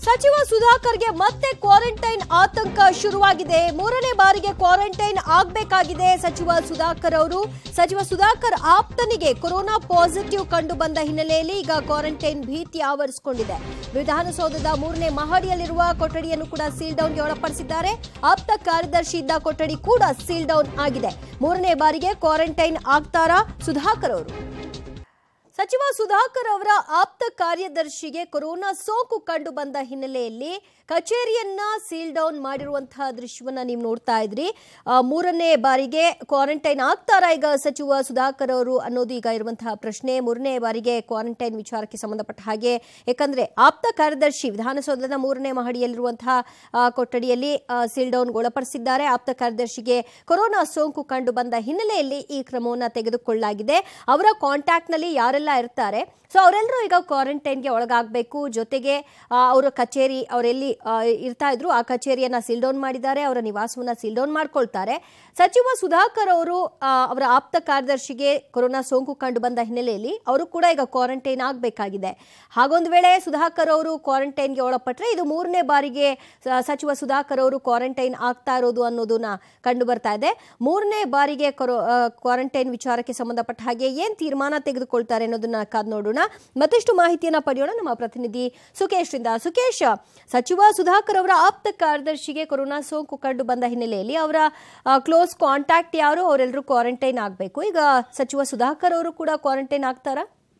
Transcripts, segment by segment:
ಸಚಿವ ಸುಧಾಕರ್ಗೆ ಮತ್ತೆ ಕ್ವಾರಂಟೈನ್ ಆತಂಕ ಶುರುವಾಗಿದೆ ಮೂರನೇ ಬಾರಿಗೆ ಕ್ವಾರಂಟೈನ್ ಆಗಬೇಕಾಗಿದೆ ಸಚಿವ ಸುಧಾಕರ್ ಅವರು ಸಚಿವ ಸುಧಾಕರ್ ಆಪ್ತನಿಗೆ ಕೊರೋನಾ ಪಾಸಿಟಿವ್ ಕಂಡು ಬಂದ ಹಿನ್ನೆಲೆಯಲ್ಲಿ ಈಗ ಕ್ವಾರಂಟೈನ್ ಭೀತಿ ಆವರಿಸಿಕೊಂಡಿದೆ ವಿಧಾನಸೌಧದ ಮೂರನೇ ಮಹಡಿಯಲ್ಲಿರುವ ಕೊಠಡಿಯನ್ನು ಕೂಡ ಸೀಲ್ ಡೌನ್ಗೆ ಒಳಪಡಿಸಿದ್ದಾರೆ ಆಪ್ತ ಕಾರ್ಯದರ್ಶಿ ಇದ್ದ ಕೊಠಡಿ ಕೂಡ ಸೀಲ್ ಡೌನ್ ಆಗಿದೆ ಮೂರನೇ ಬಾರಿಗೆ ಕ್ವಾರಂಟೈನ್ ಆಗ್ತಾರಾ ಸುಧಾಕರ್ ಅವರು ಸಚಿವ ಸುಧಾಕರ್ ಅವರ ಆಪ್ತ ಕಾರ್ಯದರ್ಶಿಗೆ ಕೊರೋನಾ ಸೋಂಕು ಕಂಡು ಬಂದ ಹಿನ್ನೆಲೆಯಲ್ಲಿ ಕಚೇರಿಯನ್ನ ಸೀಲ್ ಡೌನ್ ಮಾಡಿರುವಂತಹ ದೃಶ್ಯವನ್ನ ನೀವು ನೋಡ್ತಾ ಇದ್ರಿ ಆ, ಮೂರನೇ ಬಾರಿಗೆ ಕ್ವಾರಂಟೈನ್ ಆಗ್ತಾರಾ ಈಗ ಸಚಿವ ಸುಧಾಕರ್ ಅವರು ಅನ್ನೋದು ಈಗ ಇರುವಂತಹ ಪ್ರಶ್ನೆ ಮೂರನೇ ಬಾರಿಗೆ ಕ್ವಾರಂಟೈನ್ ವಿಚಾರಕ್ಕೆ ಸಂಬಂಧಪಟ್ಟ ಹಾಗೆ ಯಾಕಂದ್ರೆ ಆಪ್ತ ಕಾರ್ಯದರ್ಶಿ ವಿಧಾನಸೌಧದ ಮೂರನೇ ಮಹಡಿಯಲ್ಲಿರುವಂತಹ ಆ, ಕೊಠಡಿಯಲ್ಲಿ ಸೀಲ್ ಡೌನ್ ಒಳಪಡಿಸಿದ್ದಾರೆ ಆಪ್ತ ಕಾರ್ಯದರ್ಶಿಗೆ ಕೊರೋನಾ ಸೋಂಕು ಕಂಡು ಬಂದ ಹಿನ್ನೆಲೆಯಲ್ಲಿ ಈ ಕ್ರಮವನ್ನು ತೆಗೆದುಕೊಳ್ಳಲಾಗಿದೆ ಅವರ ಕಾಂಟ್ಯಾಕ್ಟ್ ನಲ್ಲಿ ಯಾರೆಲ್ಲ ಇರ್ತಾರೆ ಸೊ ಅವರೆಲ್ಲರೂ ಈಗ ಕ್ವಾರಂಟೈನ್ಗೆ ಒಳಗಾಗಬೇಕು ಜೊತೆಗೆ ಆ, ಅವರ ಕಚೇರಿ ಅವರೆಲ್ಲಿ ಆ, ಇರ್ತಾ ಇದ್ರು ಆ ಕಚೇರಿಯನ್ನ ಸೀಲ್ ಡೌನ್ ಮಾಡಿದ್ದಾರೆ ಅವರ ನಿವಾಸವನ್ನ ಸೀಲ್ ಡೌನ್ ಮಾಡ್ಕೊಳ್ತಾರೆ ಸಚಿವ ಸುಧಾಕರ್ ಅವರು ಆ, ಅವರ ಆಪ್ತ ಕಾರ್ಯದರ್ಶಿಗೆ ಕೊರೋನಾ ಸೋಂಕು ಕಂಡು ಬಂದ ಹಿನ್ನೆಲೆಯಲ್ಲಿ ಅವರು ಕೂಡ ಈಗ ಕ್ವಾರಂಟೈನ್ ಆಗಬೇಕಾಗಿದೆ ಹಾಗೊಂದು ವೇಳೆ ಸುಧಾಕರ್ ಅವರು ಕ್ವಾರಂಟೈನ್ಗೆ ಒಳಪಟ್ಟರೆ ಇದು ಮೂರನೇ ಬಾರಿಗೆ ಸ- ಸಚಿವ ಸುಧಾಕರ್ ಅವರು ಕ್ವಾರಂಟೈನ್ ಆಗ್ತಾ ಇರೋದು ಅನ್ನೋದನ್ನ ಕಂಡು ಬರ್ತಾ ಇದೆ ಮೂರನೇ ಬಾರಿಗೆ ಕೊರೋ ಆ, ಕ್ವಾರಂಟೈನ್ ವಿಚಾರಕ್ಕೆ ಸಂಬಂಧಪಟ್ಟ ಹಾಗೆ ಏನ್ ತೀರ್ಮಾನ ತೆಗೆದುಕೊಳ್ತಾರೆ ಅನ್ನೋದನ್ನ ಕಾದ್ ನೋಡೋಣ ಮತ್ತಷ್ಟು ಮಾಹಿತಿಯನ್ನ ಪಡೆಯೋಣ ನಮ್ಮ ಪ್ರತಿನಿಧಿ ಸುಕೇಶ್ ರಿಂದ ಸುಕೇಶ್ ಸಚಿವ ಸುಧಾಕರ್ ಅವರ ಆಪ್ತ ಕಾರ್ಯದರ್ಶಿಗೆ ಕೊರೋನಾ ಸೋಂಕು ಕಂಡು ಬಂದ ಹಿನ್ನೆಲೆಯಲ್ಲಿ ಅವರ ಕ್ಲೋಸ್ ಕಾಂಟ್ಯಾಕ್ಟ್ ಯಾರು ಅವರೆಲ್ಲರೂ ಕ್ವಾರಂಟೈನ್ ಆಗಬೇಕು ಈಗ ಸಚಿವ ಸುಧಾಕರ್ ಅವರು ಕೂಡ ಕ್ವಾರಂಟೈನ್ ಆಗ್ತಾರಾ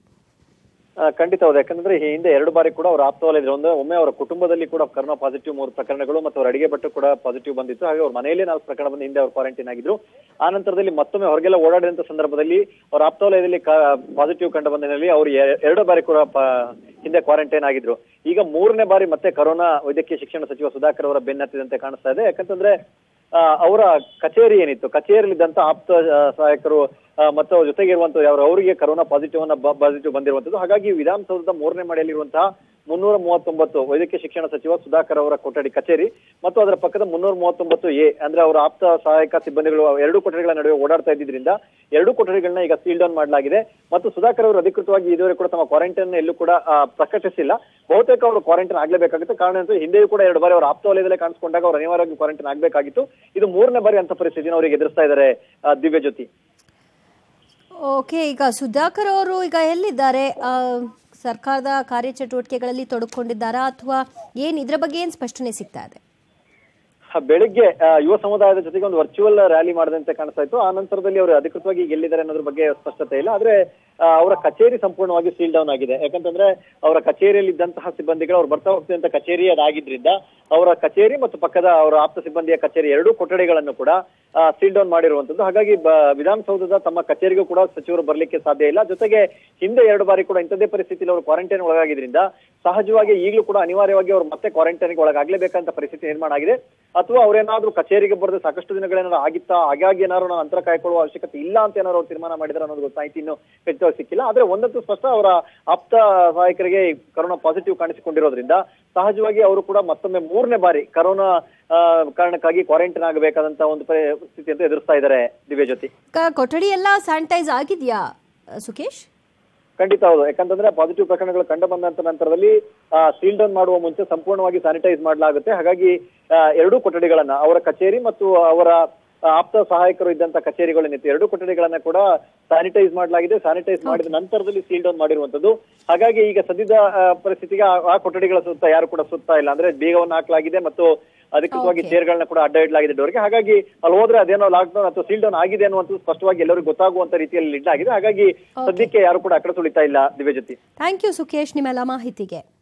ಆ, ಖಂಡಿತ ಹೌದು ಯಾಕಂದ್ರೆ ಈ ಹಿಂದೆ ಎರಡು ಬಾರಿ ಕೂಡ ಅವ್ರ ಆಪ್ತವಲ್ಲ ಒಂದು ಒಮ್ಮೆ ಅವರ ಕುಟುಂಬದಲ್ಲಿ ಕೂಡ ಕರೋನಾ ಪಾಸಿಟಿವ್ ಮೂರು ಪ್ರಕರಣಗಳು ಮತ್ತು ಅವ್ರ ಅಡಿಗೆ ಭಟ್ಟು ಕೂಡ ಪಾಸಿಟಿವ್ ಬಂದಿತ್ತು ಹಾಗೆ ಅವ್ರ ಮನೆಯಲ್ಲೇ ನಾಲ್ಕು ಪ್ರಕರಣ ಬಂದು ಹಿಂದೆ ಅವ್ರು ಕ್ವಾರಂಟೈನ್ ಆಗಿದ್ರು ಆ ನಂತರದಲ್ಲಿ ಮತ್ತೊಮ್ಮೆ ಹೊರಗೆಲ್ಲ ಓಡಾಡಿದಂತ ಸಂದರ್ಭದಲ್ಲಿ ಅವ್ರ ಆಪ್ತವಲಯದಲ್ಲಿ ಪಾಸಿಟಿವ್ ಕಂಡು ಬಂದ ಹಿನ್ನೆಲೆಯಲ್ಲಿ ಅವರು ಎ- ಎರಡು ಬಾರಿ ಕೂಡ ಪ- ಹಿಂದೆ ಕ್ವಾರಂಟೈನ್ ಆಗಿದ್ರು ಈಗ ಮೂರನೇ ಬಾರಿ ಮತ್ತೆ ಕರೋನಾ ವೈದ್ಯಕೀಯ ಶಿಕ್ಷಣ ಸಚಿವ ಸುಧಾಕರ್ ಅವರ ಬೆನ್ನತ್ತಿದಂತೆ ಕಾಣಿಸ್ತಾ ಇದೆ ಯಾಕಂತಂದ್ರೆ ಆ, ಅವರ ಕಚೇರಿ ಏನಿತ್ತು ಕಚೇರಿಯಲ್ಲಿದ್ದಂತ ಆಪ್ತ ಆ, ಸಹಾಯಕರು ಆ, ಮತ್ತು ಅವ್ರ ಜೊತೆಗೆ ಇರುವಂತ ಯಾರು ಅವರಿಗೆ ಕರೋನಾ ಪಾಸಿಟಿವ್ ಅನ್ನ ಪಾಸಿಟಿವ್ ಬಂದಿರುವಂತದ್ದು ಹಾಗಾಗಿ ವಿಧಾನಸೌಧದ ಮೂರನೇ ಮನೆಯಲ್ಲಿರುವಂತಹ ಮುನ್ನೂರ ಮೂವತ್ತೊಂಬತ್ತು ವೈದ್ಯಕೀಯ ಶಿಕ್ಷಣ ಸಚಿವ ಸುಧಾಕರ್ ಅವರ ಕೊಠಡಿ ಕಚೇರಿ ಮತ್ತು ಅದರ ಪಕ್ಕದ ಮುನ್ನೂರ ಮೂವತ್ತೊಂಬತ್ತು ಎ ಅಂದ್ರೆ ಅವರ ಆಪ್ತ ಸಹಾಯಕ ಸಿಬ್ಬಂದಿಗಳು ಎರಡು ಕೊಠಡಿಗಳ ನಡುವೆ ಓಡಾಡ್ತಾ ಇದ್ದಿದ್ರಿಂದ ಎರಡು ಕೊಠಡಿಗಳನ್ನ ಈಗ ಸೀಲ್ ಡೌನ್ ಮಾಡಲಾಗಿದೆ ಮತ್ತು ಸುಧಾಕರ್ ಅವರು ಅಧಿಕೃತವಾಗಿ ಇದುವರೆಗೆ ಕೂಡ ತಮ್ಮ ಕ್ವಾರಂಟೈನ್ ಎಲ್ಲೂ ಕೂಡ ಆ, ಪ್ರಕಟಿಸಿಲ್ಲ ಬಹುತೇಕ ಅವರು ಕ್ವಾರಂಟೈನ್ ಆಗ್ಲೇಬೇಕಾಗುತ್ತೆ ಕಾರಣ ಅಂದ್ರೆ ಹಿಂದೆಯೂ ಕೂಡ ಎರಡು ಬಾರಿ ಅವರ ಆಪ್ತ ವಲಯದಲ್ಲೇ ಕಾಣಿಸ್ಕೊಂಡಾಗ ಅವರು ಅನಿವಾರ್ಯವಾಗಿ ಕ್ವಾರಂಟೈನ್ ಆಗ್ಬೇಕಾಗಿತ್ತು ಇದು ಮೂರನೇ ಬಾರಿ ಅಂತ ಪರಿಸ್ಥಿತಿನ ಅವರಿಗೆ ಎದುರಿಸ್ತಾ ಇದ್ದಾರೆ ಆ, ದಿವ್ಯ ಜ್ಯೋತಿ ಓಕೆ ಈಗ ಸುಧಾಕರ್ ಅವರು ಈಗ ಎಲ್ಲಿದ್ದಾರೆ ಆ, ಸರ್ಕಾರದ ಕಾರ್ಯಚಟುವಟಿಕೆಗಳಲ್ಲಿ ತೊಡಕೊಂಡಿದ್ದಾರಾ ಅಥವಾ ಏನ್ ಇದ್ರ ಬಗ್ಗೆ ಏನ್ ಸ್ಪಷ್ಟನೆ ಸಿಗ್ತಾ ಇದೆ ಆ, ಬೆಳಿಗ್ಗೆ ಆ, ಯುವ ಸಮುದಾಯದ ಜೊತೆಗೆ ಒಂದು ವರ್ಚುವಲ್ ರ್ಯಾಲಿ ಮಾಡದಂತೆ ಕಾಣಿಸ್ತಾ ಇತ್ತು ಆ ನಂತರದಲ್ಲಿ ಅವರು ಅಧಿಕೃತವಾಗಿ ಈಗ ಎಲ್ಲಿದ್ದಾರೆ ಅನ್ನೋದ್ರ ಬಗ್ಗೆ ಸ್ಪಷ್ಟತೆ ಇಲ್ಲ ಆದ್ರೆ ಆ, ಅವರ ಕಚೇರಿ ಸಂಪೂರ್ಣವಾಗಿ ಸೀಲ್ ಡೌನ್ ಆಗಿದೆ ಯಾಕಂತಂದ್ರೆ ಅವರ ಕಚೇರಿಯಲ್ಲಿ ಇದ್ದಂತಹ ಸಿಬ್ಬಂದಿಗಳು ಅವ್ರು ಬರ್ತಾ ಹೋಗ್ತಿದ್ದಂತ ಕಚೇರಿ ಅದಾಗಿದ್ರಿಂದ ಅವರ ಕಚೇರಿ ಮತ್ತು ಪಕ್ಕದ ಅವರ ಆಪ್ತ ಸಿಬ್ಬಂದಿಯ ಕಚೇರಿ ಎರಡೂ ಕೊಠಡಿಗಳನ್ನು ಕೂಡ ಸೀಲ್ ಡೌನ್ ಮಾಡಿರುವಂತದ್ದು ಹಾಗಾಗಿ ಬ- ವಿಧಾನಸೌಧದ ತಮ್ಮ ಕಚೇರಿಗೂ ಕೂಡ ಸಚಿವರು ಬರ್ಲಿಕ್ಕೆ ಸಾಧ್ಯ ಇಲ್ಲ ಜೊತೆಗೆ ಹಿಂದೆ ಎರಡು ಬಾರಿ ಕೂಡ ಇಂಥದ್ದೇ ಪರಿಸ್ಥಿತಿಯಲ್ಲಿ ಅವರು ಕ್ವಾರಂಟೈನ್ ಒಳಗಾಗಿದ್ರಿಂದ ಸಹಜವಾಗಿ ಈಗಲೂ ಕೂಡ ಅನಿವಾರ್ಯವಾಗಿ ಅವರು ಮತ್ತೆ ಕ್ವಾರಂಟೈನ್ಗೆ ಒಳಗಾಗ್ಲೇಬೇಕಂತ ಪರಿಸ್ಥಿತಿ ನಿರ್ಮಾಣ ಆಗಿದೆ ಅಥವಾ ಅವರೇನಾದ್ರೂ ಕಚೇರಿಗೆ ಬರದೆ ಸಾಕಷ್ಟು ದಿನಗಳೇನಾದ್ರು ಆಗಿತ್ತಾ ಹಾಗಾಗಿ ಏನಾದ್ರು ನಾವು ಅಂತರ ಕಾಯ್ಕೊಳ್ಳುವ ಅವಶ್ಯಕತೆ ಇಲ್ಲ ಅಂತ ಏನಾದ್ರು ಅವ್ರು ತೀರ್ಮಾನ ಮಾಡಿದ್ರೆ ಅನ್ನೋದು ಮಾಹಿತಿ ಇನ್ನು ಖಚಿತವಾಗಿ ಸಿಕ್ಕಿಲ್ಲ ಆದ್ರೆ ಒಂದಂತೂ ಸ್ಪಷ್ಟ ಅವರ ಆಪ್ತ ಸಹಾಯಕರಿಗೆ ಈ ಕರೋನಾ ಪಾಸಿಟಿವ್ ಕಾಣಿಸಿಕೊಂಡಿರೋದ್ರಿಂದ ಸಹಜವಾಗಿ ಅವರು ಕೂಡ ಮತ್ತೊಮ್ಮೆ ಮೂರನೇ ಬಾರಿ ಕರೋನಾ ಆ, ಕಾರಣಕ್ಕಾಗಿ ಕ್ವಾರಂಟೈನ್ ಆಗಬೇಕಾದಂತ ಒಂದು ಪರಿಸ್ಥಿತಿ ಅಂತ ಎದುರಿಸ್ತಾ ಇದ್ದಾರೆ ದಿವ್ಯ ಜ್ಯೋತಿ ಕ- ಕೊಠಡಿ ಎಲ್ಲ ಸ್ಯಾನಿಟೈಸ್ ಆಗಿದೆಯಾ ಸುಕೇಶ್ ಖಂಡಿತ ಹೌದು ಯಾಕಂತಂದ್ರೆ ಪಾಸಿಟಿವ್ ಪ್ರಕರಣಗಳು ಕಂಡು ಬಂದಂತ ನಂತರದಲ್ಲಿ ಸೀಲ್ ಡೌನ್ ಮಾಡುವ ಮುಂಚೆ ಸಂಪೂರ್ಣವಾಗಿ ಸ್ಯಾನಿಟೈಸ್ ಮಾಡಲಾಗುತ್ತೆ ಹಾಗಾಗಿ ಆ, ಎರಡೂ ಕೊಠಡಿಗಳನ್ನ ಅವರ ಕಚೇರಿ ಮತ್ತು ಅವರ ಆ, ಆಪ್ತ ಸಹಾಯಕರು ಇದ್ದಂತ ಕಚೇರಿಗಳನ್ನಿತ್ತು ಎರಡು ಕೊಠಡಿಗಳನ್ನ ಕೂಡ ಸ್ಯಾನಿಟೈಸ್ ಮಾಡಲಾಗಿದೆ ಸ್ಯಾನಿಟೈಸ್ ಮಾಡಿದ ನಂತರದಲ್ಲಿ ಸೀಲ್ ಡೌನ್ ಮಾಡಿರುವಂತದ್ದು ಹಾಗಾಗಿ ಈಗ ಸದ್ಯದ ಆ, ಪರಿಸ್ಥಿತಿಗೆ ಆ- ಆ ಕೊಠಡಿಗಳ ಸುತ್ತ ಯಾರು ಕೂಡ ಸುತ್ತಾ ಇಲ್ಲ ಅಂದ್ರೆ ಬೀಗವನ್ನು ಹಾಕಲಾಗಿದೆ ಮತ್ತು ಅಧಿಕೃತವಾಗಿ Okay. ಚೇರ್ಗಳನ್ನ ಕೂಡ ಅಡ್ಡ ಇಡಲಾಗಿದೆ ಡೋರ್ಗೆ ಹಾಗಾಗಿ ಅಲ್ಲಿ ಹೋದ್ರೆ ಅದೇನೋ ಲಾಕ್ ಡೌನ್ ಅಥವಾ ಸೀಲ್ ಡೌನ್ ಆಗಿದೆ ಅನ್ನುವಂಥದ್ದು ಸ್ಪಷ್ಟವಾಗಿ ಎಲ್ಲರಿಗೂ ಗೊತ್ತಾಗುವಂತ ರೀತಿಯಲ್ಲಿ ಇಡಲಾಗಿದೆ ಹಾಗಾಗಿ ಸದ್ಯಕ್ಕೆ ಯಾರು ಕೂಡ ಅಕಡೆ ಸುಳಿತಾ ಇಲ್ಲ ದಿವ್ಯಜ್ಯೋತಿ ಥ್ಯಾಂಕ್ ಯು ಸುಕೇಶ್ ನಿಮ್ಮೆಲ್ಲ ಮಾಹಿತಿಗೆ